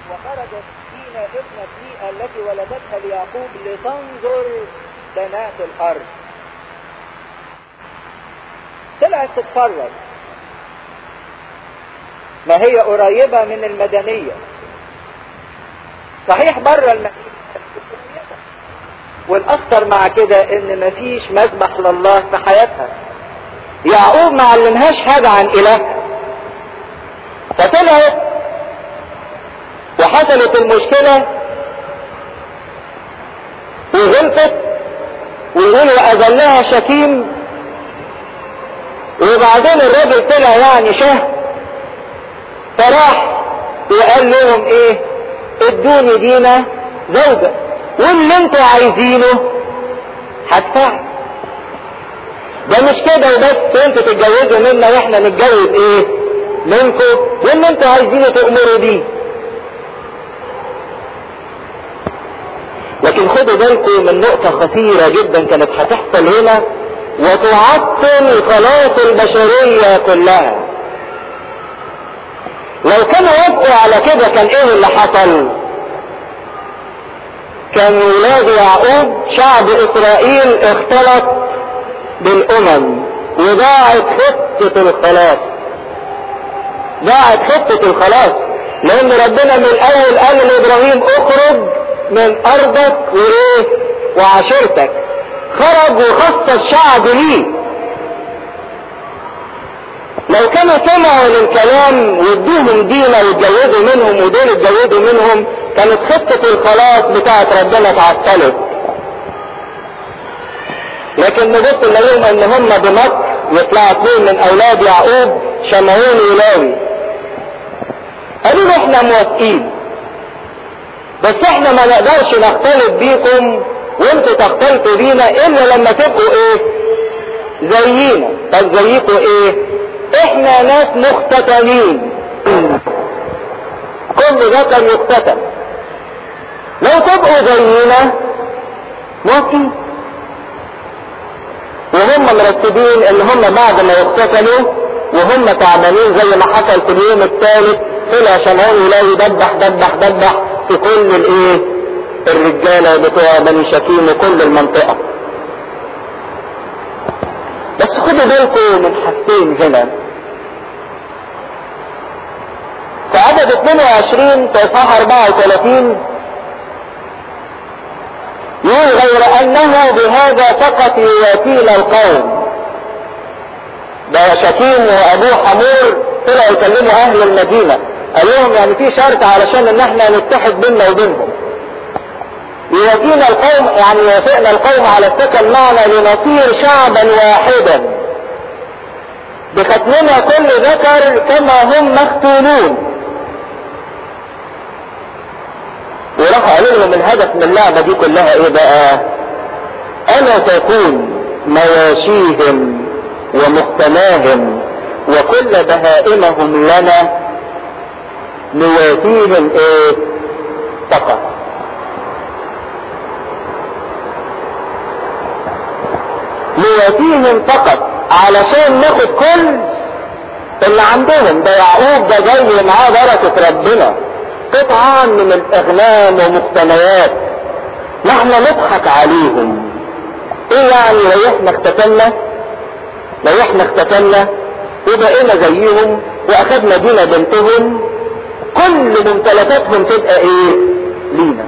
وخرجت دينا ابنة ليئة التي ولدتها ليعقوب لتنظر بنات الارض طلعت تتفرج ما هي قريبة من المدنية صحيح بره المدينة والاكثر مع كده ان مفيش مذبح لله في حياتها يعقوب ما علمهاش حاجة عن الهها فطلعت وحصلت المشكلة وغلطت ويقول واذلها شتيم وبعدين الراجل طلع يعني شه فراح وقال لهم ايه ادوني دينا زوجة واللي انتوا عايزينه هدفع ده مش كده وبس انتوا تتجوزوا منا واحنا نتجوز ايه منكم واللي انتوا عايزينه تأمروا بيه لكن خدوا بالكم من نقطة خطيرة جدا كانت هتحصل هنا وتعطل خلاص البشرية كلها لو كانوا وافقوا على كده كان ايه اللي حصل كان ولاد يعقوب شعب اسرائيل اختلط بالامم وضاعت خطة الخلاص ضاعت خطة الخلاص لان ربنا من الاول قال لابراهيم اخرج من ارضك وايه وعشيرتك خرج وخص الشعب ليه لو كانوا سمعوا للكلام وادوهم دينا واتجوزوا منهم ودول اتجوزوا منهم كانت خطة الخلاص بتاعت ربنا اتعطلت لكن نبص نلاقيهم ان هم بمكر يطلعوا اثنين من اولاد يعقوب شمعون ولاوي قالوا له احنا موافقين بس احنا ما نقدرش نختلط بيكم وانتوا تختلطوا بينا الا لما تبقوا ايه زينا طب زيكوا ايه احنا ناس مختتنين كل ذكر يختتن لو تبقوا زينا موافقين وهم مرتبين ان هم بعد ما يختتنوا وهم تعبانين زي ما حصل في اليوم الثالث طلع شمعون يلاقي دبح دبح دبح في كل الايه الرجاله بتوع بني شكيم وكل المنطقه بس خدوا بالكم من حاجتين هنا في عدد 22 في اصحاح 34 يقول غير انه بهذا فقط يواتينا القوم ده شكيم وابوه حمور طلعوا يكلموا اهل المدينة قال لهم يعني في شرط علشان ان احنا نتحد بيننا وبينهم يواتينا القوم يعني يوافقنا القوم على السكن معنا لنصير شعبا واحدا بختمنا كل ذكر كما هم مختونون وراح قالوا لهم الهدف من اللعبة دي كلها ايه بقى انا تكون مواشيهم ومقتناهم وكل بهائمهم لنا نواتيهم ايه فقط نواتيهم فقط علشان ناخد كل اللي عندهم ده يعقوب ده جاي معاه بركة ربنا قطعا من الاغنام ومقتنيات نحن نضحك عليهم ايه يعني لو احنا اختتمنا لو احنا اختتمنا وبقينا زيهم واخدنا دينا بنتهم كل ممتلكاتهم تبقى ايه لينا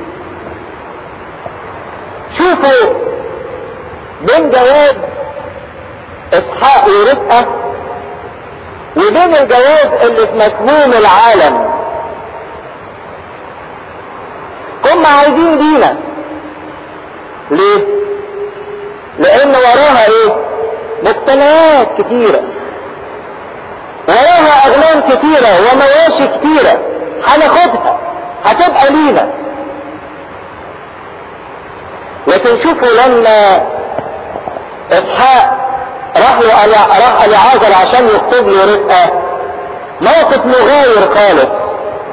شوفوا بين جواب اسحاق ورفقه وبين الجواز اللي في مفهوم العالم هم عايزين دينا ليه لان وراها ايه مقتنيات كتيرة وراها اغلام كتيرة ومواشي كتيرة هناخدها هتبقى لينا لكن شوفوا لما اسحاق راح له راح لعازر عشان يكتب له رزقه موقف مغاير خالص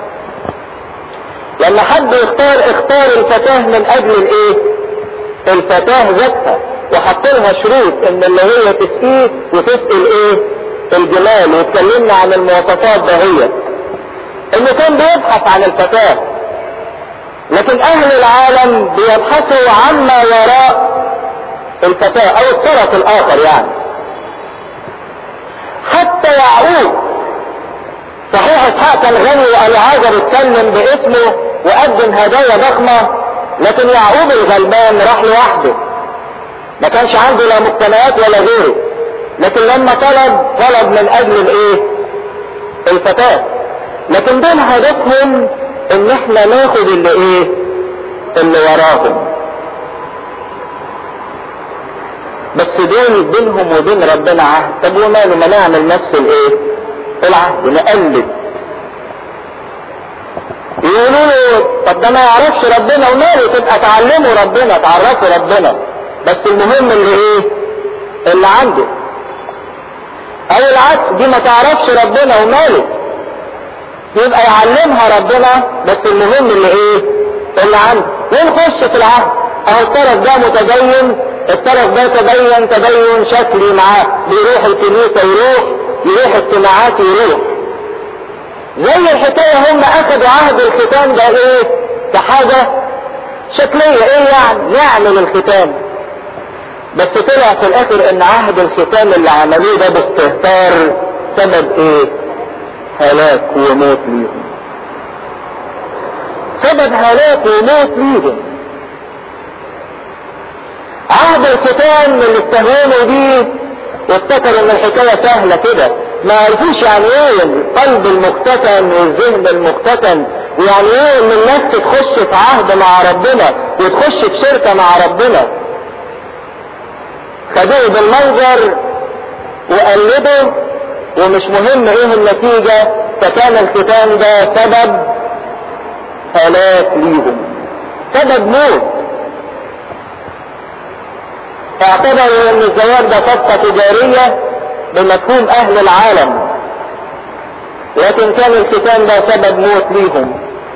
لما حد يختار اختار الفتاة من اجل الايه الفتاة ذاتها وحط لها شروط ان اللي هي تسقيه وتسقي الايه الجمال واتكلمنا عن المواصفات دهيت انه كان بيبحث عن الفتاة لكن اهل العالم بيبحثوا عما وراء الفتاة او الطرف الاخر يعني حتى يعقوب صحيح اسحاق كان غني وقال عازر اتكلم باسمه وقدم هدايا ضخمة لكن يعقوب الغلبان راح لوحده ما كانش عنده لا مقتنيات ولا غيره لكن لما طلب طلب من اجل الايه الفتاة لكن دول هدفهم ان احنا ناخد اللي ايه اللي وراهم بس دول بينهم وبين ربنا عهد طب وماله ما نعمل نفس الايه العهد نقلد يقولوا له طب ده ما يعرفش ربنا وماله تبقى تعلموا ربنا تعرفوا ربنا بس المهم اللي ايه اللي عنده او العكس دي ما تعرفش ربنا وماله يبقى يعلمها ربنا بس المهم اللي ايه اللي عنده ونخش في العهد اهو الطرف ده متدين الطرف ده تدين تدين شكلي معاه بيروح الكنيسة يروح يروح اجتماعات يروح زي الحكاية هم اخذوا عهد الختان ده ايه كحاجة شكلية ايه يعني يعمل الختان بس طلع في الاخر ان عهد الختان اللي عملوه ده باستهتار سبب ايه هلاك وموت ليهم سبب هلاك وموت ليهم عهد الختان اللي استهونوا بيه وافتكروا ان الحكاية سهلة كده ما عرفوش يعني ايه القلب المختتن والذهن المختتن ويعني ايه ان الناس تخش في عهد مع ربنا وتخش في شركة مع ربنا خدوه بالمنظر وقلدوا ومش مهم ايه النتيجة فكان الختان ده سبب هلاك ليهم سبب موت اعتبروا ان الزواج ده صفقة تجارية بمفهوم اهل العالم لكن كان الختان ده سبب موت ليهم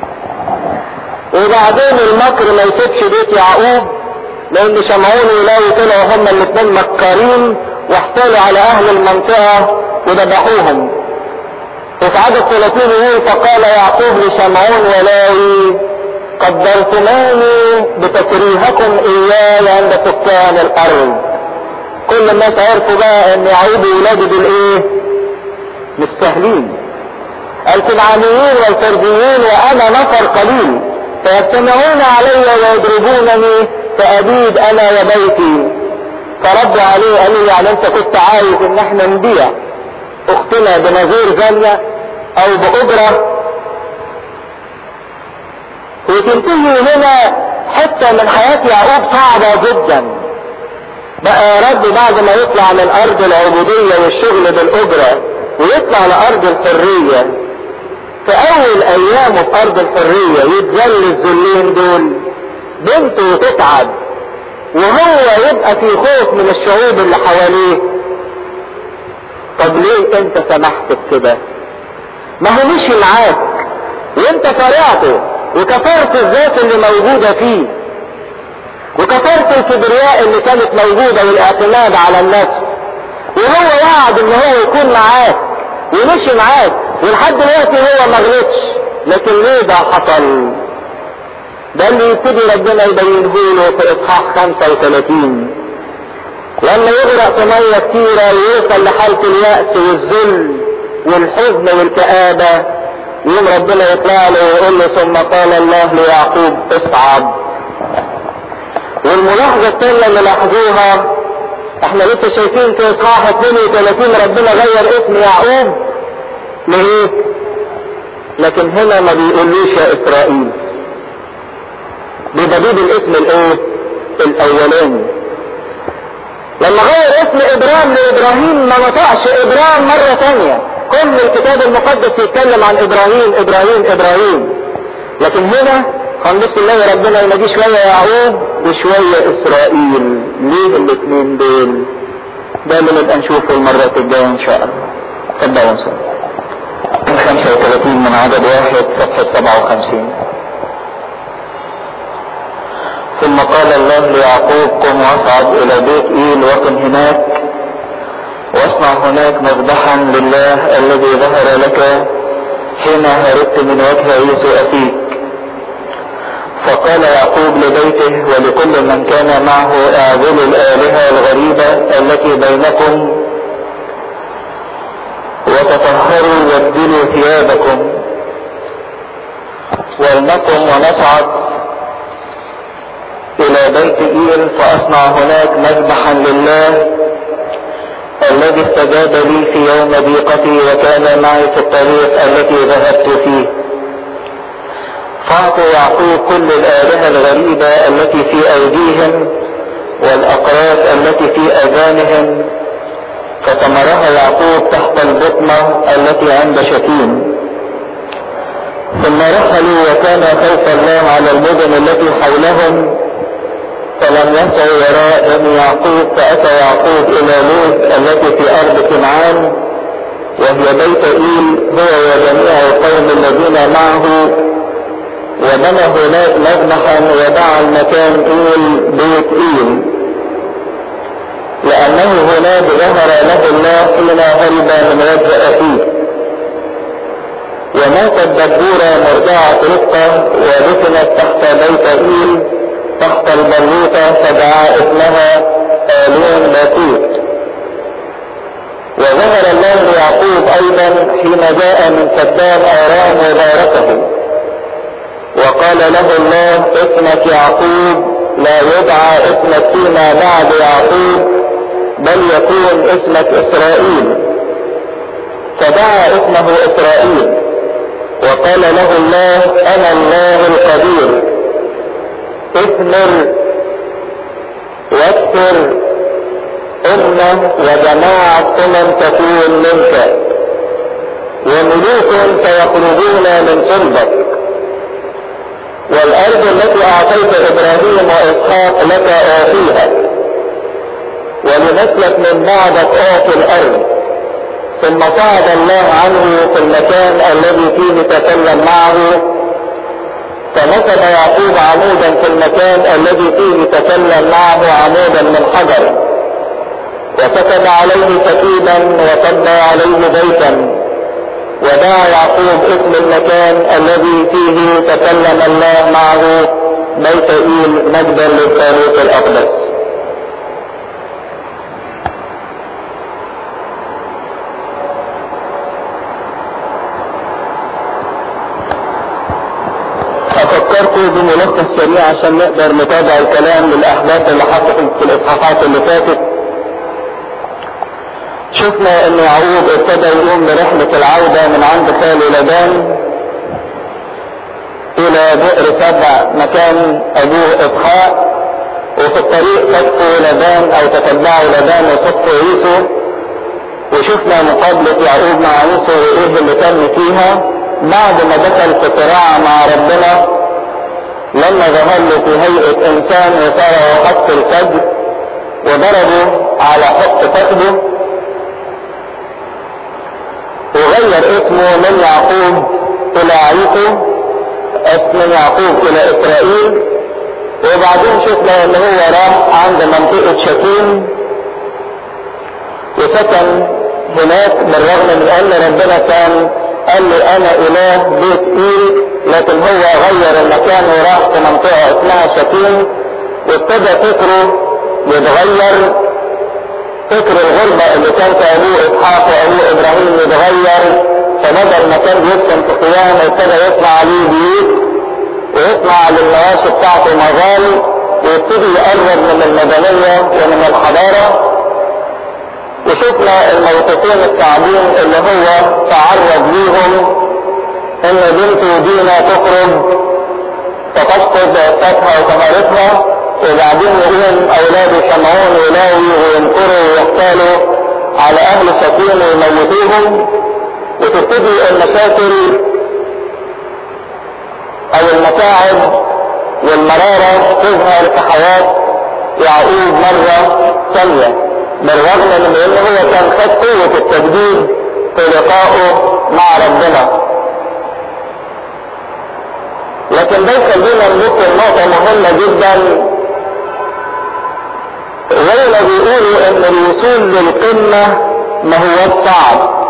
وبعدين المكر ما يسيبش بيت يعقوب لان شمعون ولاوي طلعوا هما الاثنين مكارين واحتالوا على اهل المنطقة وذبحوهم وفي عدد 30 يقول فقال يعقوب لشمعون ولاوي قدرتماني بتكريهكم اياي عند سكان الارض كل الناس عرفوا بقى ان يعود ولاده بالايه مستهلين الكنعانيين والفرجيين وانا نفر قليل فيجتمعون علي ويضربونني فابيد انا وبيتي فردوا عليه قالوا يعني انت كنت عايز ان احنا نبيع اختنا بنظير زانية او باجرة وتنتهي هنا حتة من حياة يعقوب صعبة جدا بقى رب بعد ما يطلع من ارض العبودية والشغل بالاجرة ويطلع لارض الحرية في اول ايامه في ارض الحرية يتذل الذلين دول بنته تتعب وهو يبقى في خوف من الشعوب اللي حواليه طب ليه انت سمحت بكده ما هو مشي معاك وانت فرعته وكفرت الذات اللي موجودة فيه وكفرت الكبرياء اللي كانت موجودة والاعتماد على النفس وهو وعد ان هو يكون معاك ومشي معاك ولحد دلوقتي هو ما غلطش لكن ليه ده حصل ده اللي يبتدي ربنا يبينه له في اصحاح 35 لما يغرق في ميه كتيرة ويوصل لحالة اليأس والذل والحزن والكآبة يوم ربنا يطلع له ويقول له ثم قال الله ليعقوب اصعد والملاحظة الثانية اللي لاحظوها احنا لسه شايفين في اصحاح 32 ربنا غير اسم يعقوب لإيه؟ لكن هنا ما بيقولوش يا اسرائيل بيبقى الاسم الايه؟ الاولاني لما غير اسم ابراهيم لابراهيم ما نطقش ابراهيم مرة تانية كل الكتاب المقدس يتكلم عن ابراهيم ابراهيم ابراهيم لكن هنا هنبص نلاقي ربنا ينادي شوية يعقوب وشوية اسرائيل ليه الاثنين دول ده اللي نبقى نشوفه المرة الجاية ان شاء الله تبقى ونصر 35 من عدد واحد صفحة 57 ثم قال الله ليعقوب قم واصعد الى بيت ايل وكن هناك واصنع هناك مذبحا لله الذي ظهر لك حين هربت من وجه عيسو اخيك فقال يعقوب لبيته ولكل من كان معه اعزلوا الآلهة الغريبة التي بينكم وتطهروا وابدلوا ثيابكم ولنقم ونصعد إلى بيت إيل فأصنع هناك مذبحا لله الذي استجاب لي في يوم ضيقتي وكان معي في الطريق التي ذهبت فيه فأعطوا يعقوب كل الآلهة الغريبة التي في أيديهم والأقراط التي في أذانهم فثمرها يعقوب تحت البطنة التي عند شتيم ثم رحلوا وكان خوف الله على المدن التي حولهم فلم يسعوا وراء ابن يعقوب فأتى يعقوب إلى لوز التي في أرض كنعان وهي بيت إيل هو وجميع القوم الذين معه وبنى هناك مذبحا ودعا المكان إيل بيت إيل لأنه هناك ظهر له الله حين هرب من وجه أخيه وماتت دبورة مرضعة رقة ودفنت تحت بيت إيل تحت البلوطة فدعا اسمها آلون باتوت وظهر الله ليعقوب أيضا حين جاء من سدام آرام وباركه وقال له الله اسمك يعقوب لا يدعى اسمك فيما بعد يعقوب بل يكون اسمك إسرائيل فدعا اسمه إسرائيل وقال له الله انا الله القدير اثمر واكثر امة وجماعة امم تكون منك وملوك سيخرجون من صلبك والارض التي اعطيت ابراهيم واسحاق لك اعطيها ولنسلك من بعدك اعطي الارض ثم صعد الله عنه في المكان الذي فيه تكلم معه فنسب يعقوب عمودا في المكان الذي فيه تكلم معه عمودا من حجر وكتب عليه كتيبا وصب عليه بيتا ودعا يعقوب اسم المكان الذي فيه تكلم الله معه بيت ايل مجدا للتاريخ الاقدس افكركم بملخص سريع عشان نقدر نتابع الكلام للاحداث اللي حصلت في الاصحاحات اللي فاتت شفنا ان يعقوب ابتدى يقوم برحلة العودة من عند خاله لبان الى بئر سبع مكان ابوه اسحاق وفي الطريق صدقوا لبان او تتبعوا لبان وصدقوا عيسو وشفنا مقابلة يعقوب مع عيسو وايه اللي تم فيها بعد ما دخل في صراع مع ربنا لما ظهر له في هيئة انسان وصار حق الفجر وضربه على حق فخده وغير اسمه من يعقوب الى عيسو اسم يعقوب الى اسرائيل وبعدين شفنا ان هو راح عند منطقة شكيم وسكن هناك بالرغم من ان ربنا كان قال له انا اله بيت ايل لكن هو غير المكان وراح في منطقة اسمها شكيم وابتدى فكره يتغير فكر الغربة اللي كان في ابوه اسحاق وابوه ابراهيم يتغير فبدل ما كان بيسكن في قيام ابتدى يصنع عليه بيوت ويصنع للنواشي بتاعته مظال ويبتدي يقرب من المدنية ومن الحضارة وشفنا الموقفين الصعبين اللي هو تعرض ليهم ان بنته دينا تخرج فتفقد عفتها وطهارتها وبعدين يقوم اولاده شمعون ولاوي وينكروا ويقتالوا على اهل شكيم ويموتوهم وتبتدي المشاكل او المتاعب والمرارة تظهر في حياة يعقوب مرة ثانية بالرغم من ان هو كان خد قوة التجديد في لقائه مع ربنا لكن ده يخلينا نذكر نقطة مهمة جدا زي ما بيقولوا ان الوصول للقمة ما هو الصعب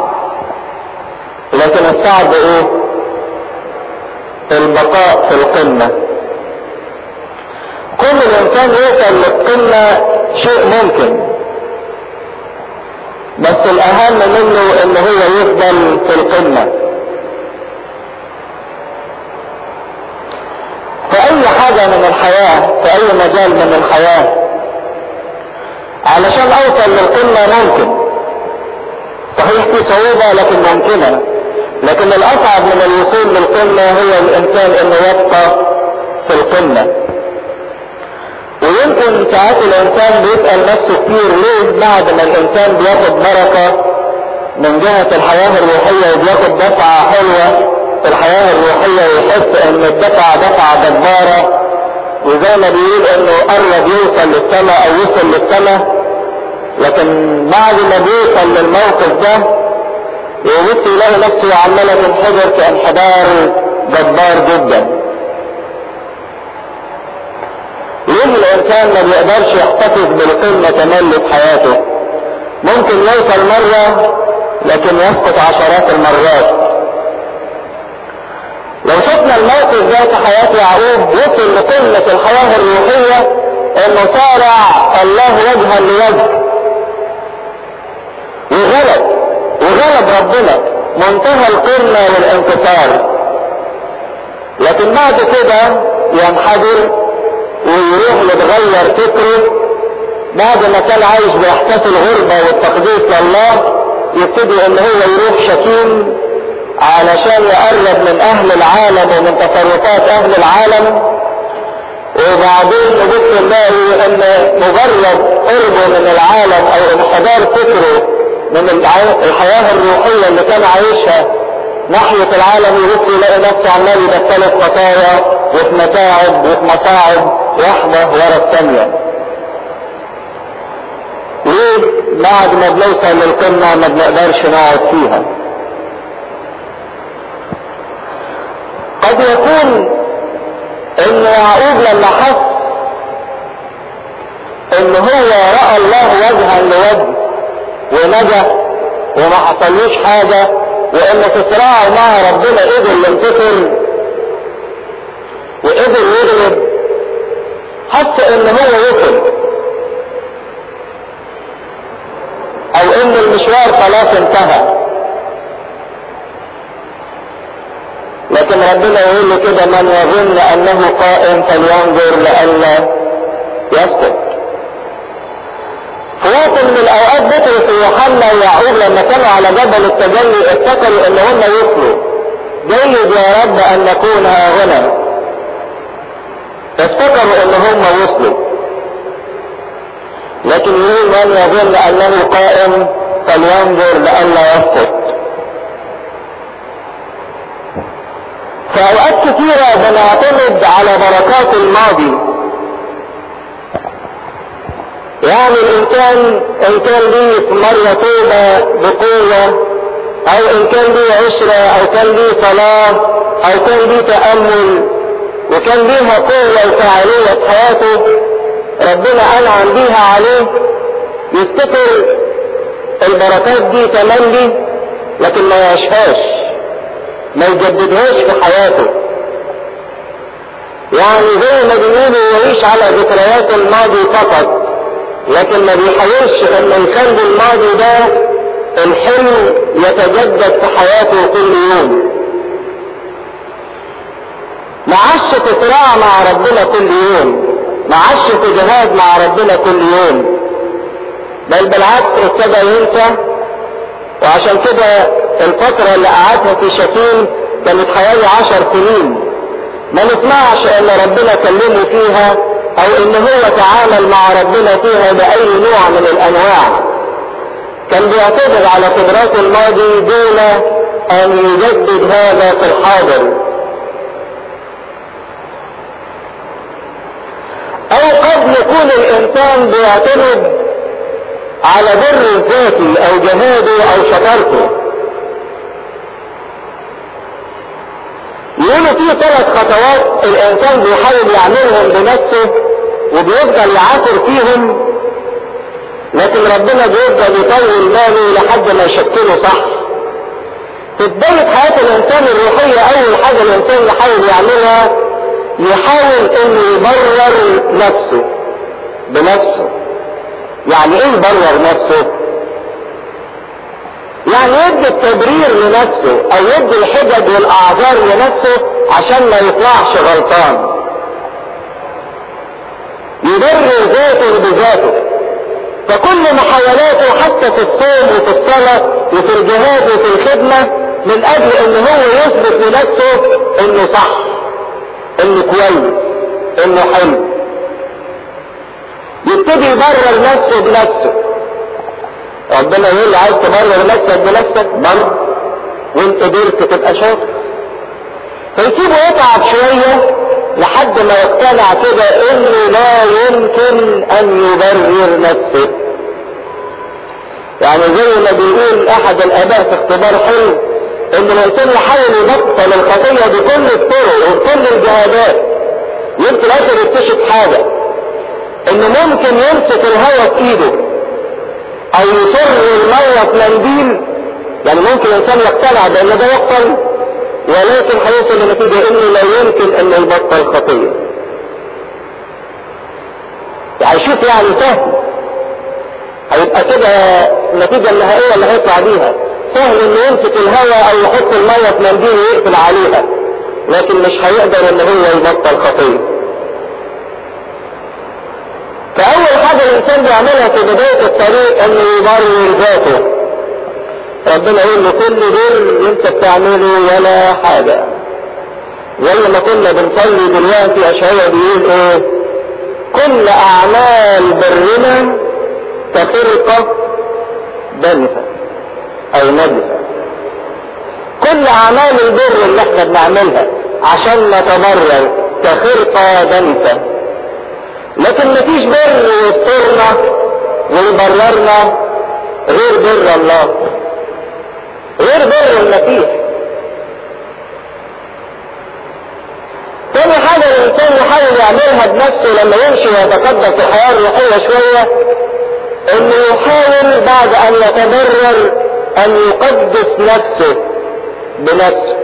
لكن الصعب ايه البقاء في القمة كل الانسان يوصل للقمة شيء ممكن بس الاهم منه ان هو يفضل في القمة في اي حاجة من الحياة في اي مجال من الحياة علشان اوصل للقمة ممكن صحيح في صعوبة لكن ممكنة لكن الاصعب من الوصول للقمة هو الانسان انه يبقى في القمة ويمكن ساعات الانسان بيسأل نفسه كتير ليه بعد ما الانسان بياخد بركة من جهة الحياة الروحية وبياخد دفعة حلوة في الحياة الروحية ويحس ان الدفعة دفعة جبارة وزي ما بيقول انه قرب يوصل للسماء او وصل للسماء لكن بعد ما بيوصل للموقف ده يبص يلاقي نفسه عمالة تنحدر كانحدار جبار جدا ليه الانسان ما بيقدرش يحتفظ بالقمة تملي في حياته ممكن يوصل مرة لكن يسقط عشرات المرات لو شفنا الموقف ده في حياة يعقوب وصل لقمة الحياة الروحية انه صارع الله وجها لوجه وغلب وغلب ربنا منتهى القمة والانتصار لكن بعد كده ينحدر ويروح يتغير فكره بعد ما كان عايش باحساس الغربة والتقديس لله يبتدي ان هو يروح شتيم علشان يقرب من اهل العالم ومن تصرفات اهل العالم وبعدين نبص نلاقي ان مجرد قربه من العالم او انحدار فكره من الحياة الروحية اللي كان عايشها ناحية العالم يبص يلاقي نفسه عمال يدخله في خطايا وفي متاعب وفي مصاعب واحدة ورا الثانية ليه بعد ما بنوصل للقمة ما بنقدرش نقعد فيها قد يكون ان يعقوب لما حس ان هو رأى الله وجها لوجه ونجا وما حصلوش حاجة وان في صراعه مع ربنا قدر ينتصر وقدر يغلب حتى ان هو وصل او ان المشوار خلاص انتهى لكن ربنا يقول له كده من يظن انه قائم فلينظر لئلا يسقط في وقت من الاوقات بطرس ويوحنا ويعقوب لما كانوا على جبل التجلي افتكروا ان هم يوصلوا جيد يا رب ان نكون ها هنا افتكروا ان هم وصلوا لكن يقول من يظن انه قائم فلينظر لئلا يسقط في اوقات كثيرة بنعتمد على بركات الماضي يعني الانسان ان كان ليه مرة توبة بقوة او ان كان ليه عشرة او كان ليه صلاة او كان ليه تأمل وكان ليها قوة وفعالية في حياته ربنا انعم بيها عليه يفتكر البركات دي تملي لكن ما يعيشهاش ما يجددهاش في حياته يعني زي ما بيقولوا يعيش على ذكريات الماضي فقط لكن ما بيحاولش انه يخلي الماضي ده الحلم يتجدد في حياته كل يوم ما عادش في صراع مع ربنا كل يوم ما عادش في جهاد مع ربنا كل يوم بل بالعكس ابتدى ينسى وعشان كده الفترة اللي قعدها في شتيم كانت حوالي عشر سنين ما نسمعش ان ربنا كلمه فيها او ان هو تعامل مع ربنا فيها باي نوع من الانواع كان بيعتمد على خبرات الماضي دون ان يجدد هذا في الحاضر او قد يكون الانسان بيعتمد على بر ذاتي او جهاده او شطارته يقولوا في ثلاث خطوات الانسان بيحاول يعملهم بنفسه وبيفضل يعافر فيهم لكن ربنا بيفضل يطول باله لحد ما يشكله صح في بداية حياة الانسان الروحية اول حاجة الانسان يحاول يعملها يحاول انه يبرر نفسه بنفسه يعني ايه يبرر نفسه يعني يدي التبرير لنفسه او يدي الحجج والاعذار لنفسه عشان ما يطلعش غلطان يبرر ذاته بذاته فكل محاولاته حتى في الصوم وفي الصلاة وفي الجهاد وفي الخدمة من اجل ان هو يثبت لنفسه انه صح انه كويس انه حلو يبتدي يبرر نفسه بنفسه ربنا يقول لي عايز تبرر نفسك بنفسك بر وانت قدرت تبقى شاطر فيسيبه يتعب شوية لحد ما يقتنع كده انه لا يمكن ان يبرر نفسه يعني زي ما بيقول احد الاباء في اختبار حلو ان الانسان يحاول يبطل الخطيه بكل الطرق وبكل الجهادات يمكن اخر يكتشف حاجه انه ممكن يمسك الهواء في ايده او يصر الميه في منديل يعني ممكن الانسان يقتنع بان ده يبطل ولكن هيوصل لنتيجه انه لا يمكن انه يبطل خطيه يعني شوف يعني سهل هيبقى كده النتيجه النهائيه اللي هيطلع بيها سهل انه يمسك الهواء او يحط الميه في منديل ويقفل عليها لكن مش هيقدر ان هو يبطل خطيه فاول حاجه الانسان بيعملها في بدايه الطريق انه يبرر ذاته ربنا يقول له كل بر انت بتعمله ولا حاجه زي ما كنا بنصلي دلوقتي اشعياء بيقول ايه كل اعمال برنا كفرقه دنسه او نجسة كل اعمال البر اللي احنا بنعملها عشان نتبرر كخرقة دنسة لكن مفيش بر يسترنا ويبررنا غير بر الله غير بر المسيح تاني حاجة الإنسان يحاول يعملها بنفسه لما يمشي ويتقدم في الحياة الروحية شوية إنه يحاول بعد أن يتبرر ان يقدس نفسه بنفسه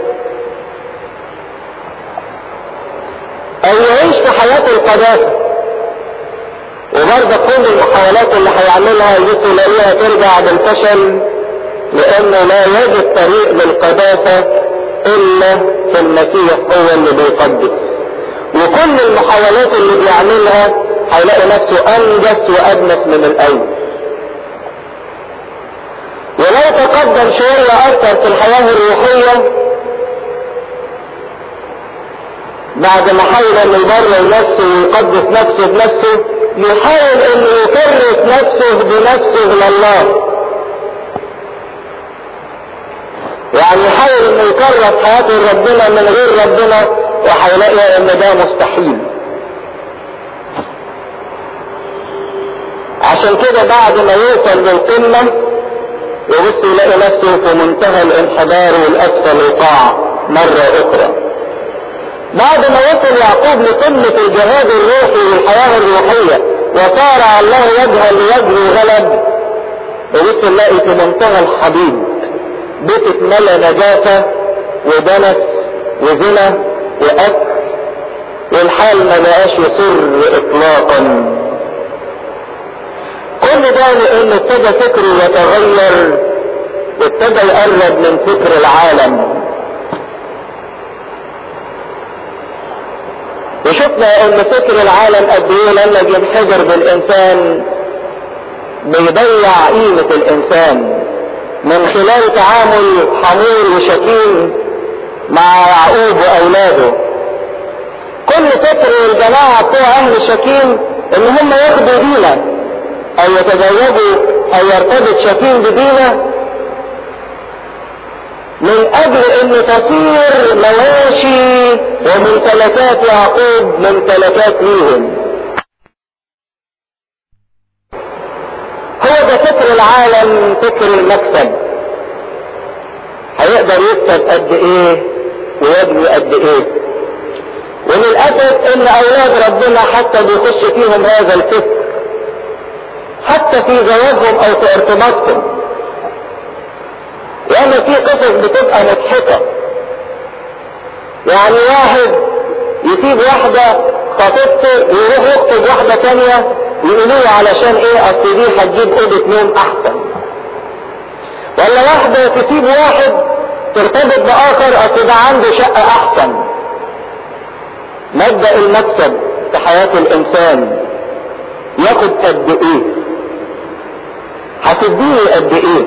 او يعيش في حياة القداسة وبرضه كل المحاولات اللي هيعملها يبص يلاقيها ترجع بالفشل لانه لا يجد طريق للقداسة الا في المسيح هو اللي بيقدس وكل المحاولات اللي بيعملها هيلاقي نفسه انجس وادنس من الاول ولو تقدم شوية أكثر في الحياة الروحية بعد ما حاول أن يبرر نفسه ويقدس نفسه بنفسه يحاول أن يكرس نفسه بنفسه لله يعني يحاول أنه يكرس حياته لربنا من غير ربنا وهيلاقي أن ده مستحيل عشان كده بعد ما يوصل للقمة يبص يلاقي نفسه في منتهى الانحدار والاسفل وقاع مرة اخرى بعد ما وصل يعقوب لقمة الجهاد الروحي والحياة الروحية وصار الله وجها لوجه وغلب يبص يلاقي في منتهى الحديد بيت اتملى نجاسة ودنس وزنا وأكل والحال ما بقاش يسر اطلاقا كل ده لانه ابتدى فكره يتغير وابتدى يقرب من فكر العالم وشفنا ان فكر العالم قد ايه لما بينحدر بالانسان بيضيع قيمة الانسان من خلال تعامل حمول وشكيم مع يعقوب واولاده كل فكر الجماعة بتوع اهل شكيم ان هم ياخدوا دينه او يتزوجوا او يرتبط شكيم بدينه من اجل ان تصير مواشي وممتلكات يعقوب ممتلكات ليهم هو ده فكر العالم فكر المكسب هيقدر يكسب قد ايه ويبني قد ايه وللاسف ان اولاد ربنا حتى بيخش فيهم هذا الفكر حتى في زواجهم او في ارتباطهم لان في قصص بتبقى مضحكة يعني واحد يسيب واحدة خطيبته ويروح يخطب واحدة تانية يقولوا له علشان ايه اصل دي هتجيب اوضة نوم احسن ولا واحدة تسيب واحد ترتبط باخر اصل ده عنده شقة احسن مبدأ المكسب في حياة الانسان ياخد قد ايه هتديني قد ايه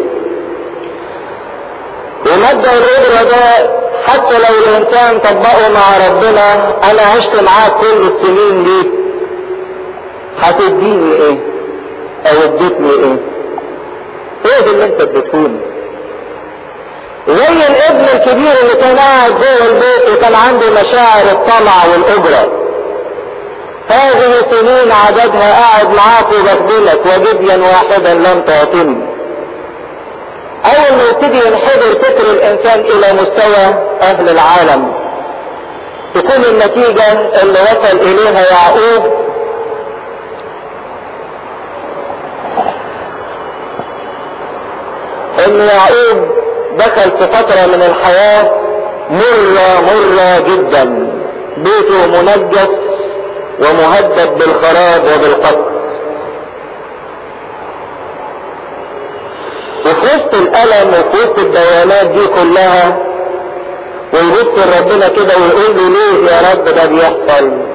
ومبدأ الرجرة ده حتى لو الانسان طبقه مع ربنا انا عشت معاه كل السنين دي هتديني ايه او اديتني ايه ايه ده اللي انت اديتهوني زي الابن الكبير اللي كان قاعد جوه البيت وكان عنده مشاعر الطمع والاجره هذه سنين عددها قاعد معاك وبخدمك وجديا واحدا لم تعطني اول ما يبتدي ينحدر فكر الانسان الى مستوى اهل العالم تكون النتيجة اللي وصل اليها يعقوب ان يعقوب دخل في فترة من الحياة مرة مرة جدا بيته منجس ومهدد بالخراب وبالقتل وفي وسط الألم وفي وسط الدوامات دي كلها ويبص لربنا كده ويقول له ليه يا رب ده بيحصل